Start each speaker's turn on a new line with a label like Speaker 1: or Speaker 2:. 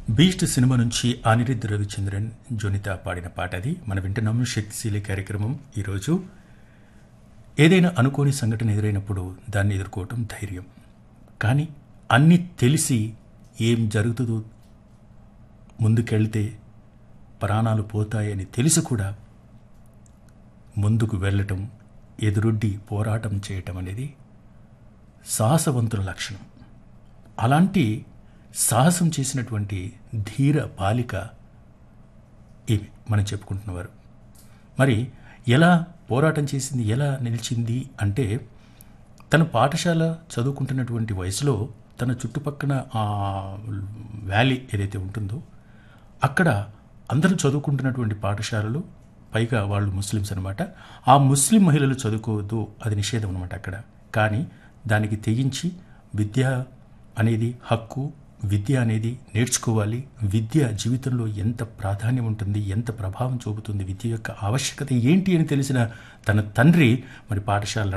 Speaker 1: beast cinema నుంచి అనిరుద్ధ్ రవిచంద్రన్ జోనిత పాడిన పాట అది మనం వింటున్నాము శక్తిశీలి కార్యక్రమం ఈరోజు ఏదైనా అనుకోని సంఘటన ఎదురైనప్పుడు దాన్ని ఎదుర్కోవటం ధైర్యం కానీ అన్నీ తెలిసి ఏం జరుగుతుందో ముందుకెళ్తే ప్రాణాలు పోతాయని తెలిసి కూడా ముందుకు వెళ్ళటం ఎదురొడ్డి పోరాటం చేయటం అనేది సాహసవంతుల లక్షణం అలాంటి సాహసం చేసినటువంటి ధీర బాలిక ఈమె మనం చెప్పుకుంటున్నవారు మరి ఎలా పోరాటం చేసింది ఎలా నిలిచింది అంటే తన పాఠశాల చదువుకుంటున్నటువంటి వయసులో తన చుట్టుపక్కల ఆ వ్యాలీ ఏదైతే ఉంటుందో అక్కడ అందరూ చదువుకుంటున్నటువంటి పాఠశాలలు పైగా వాళ్ళు ముస్లిమ్స్ అనమాట ఆ ముస్లిం మహిళలు చదువుకోవద్దు అది నిషేధం అనమాట అక్కడ కానీ దానికి తెగించి విద్య అనేది హక్కు విద్య అనేది నేర్చుకోవాలి విద్య జీవితంలో ఎంత ప్రాధాన్యం ఉంటుంది ఎంత ప్రభావం చూపుతుంది విద్య యొక్క ఆవశ్యకత ఏంటి అని తెలిసిన తన తండ్రి మరి పాఠశాల